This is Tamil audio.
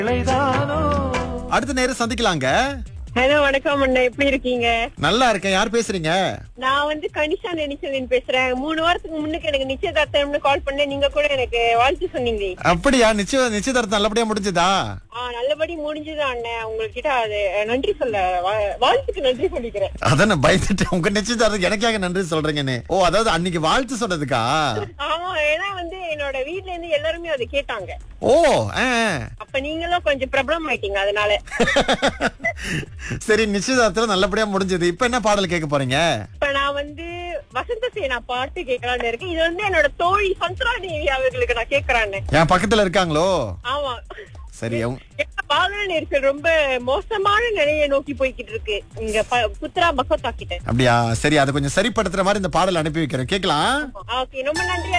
அடுத்த நேரம் சந்திக்கலாங்க ஹலோ வணக்கம் அண்ணா எப்படி இருக்கீங்க நல்லா இருக்கேன் யார் பேசுறீங்க நான் வந்து கனிஷா நினைச்சலின் பேசுறேன் மூணு வாரத்துக்கு முன்னுக்கு எனக்கு நிச்சயதார்த்தம்னு கால் பண்ணேன் நீங்க கூட எனக்கு வாழ்த்து சொன்னீங்க அப்படியா நிச்சய நிச்சயதார்த்தம் நல்லபடியா முடிஞ்சதா ஆ நல்லபடி முடிஞ்சது அண்ணன் உங்ககிட்ட அது நன்றி சொல்ல வா- வாழ்த்துக்கு நன்றி சொல்லிக்கிறேன் அதான் நான் பயந்துட்டேன் உங்க நிச்சயதார்த்தம் எனக்காக நன்றி சொல்றீங்கன்னு ஓ அதாவது அன்னைக்கு வாழ்த்து சொன்னதுக்கா ஆமா ஏன்னா வந்து என்னோட வீட்ல இருந்து எல்லாருமே அதை கேட்டாங்க ஓ ஆ, ஆ. அப்ப நீங்களும் கொஞ்சம் பிரபலம் ஆயிட்டீங்க அதனால சரி நிச்சயதார்த்தம் நல்லபடியா முடிஞ்சது இப்ப என்ன பாடல் கேட்க போறீங்க இப்ப நான் வந்து வசந்த சேனா பாட்டு கேட்கலான்னு இருக்கேன் இது வந்து என்னோட தோழி சந்திரா தேவி அவர்களுக்கு நான் கேக்குறான்னு என் பக்கத்துல இருக்காங்களோ ஆமா சரி அவங்க- ஏன்னா வாகன நெரிசல் ரொம்ப மோசமான நிலையை நோக்கி போய்கிட்டு இருக்கு இங்க ப- புத்ரா பகோத்தா கிட்ட அப்படியா சரி அதை கொஞ்சம் சரிப்படுத்துற மாதிரி இந்த பாடல் அனுப்பி வைக்கிறேன் கேக்கலாம் ஓகே ரொம்ப நன்றி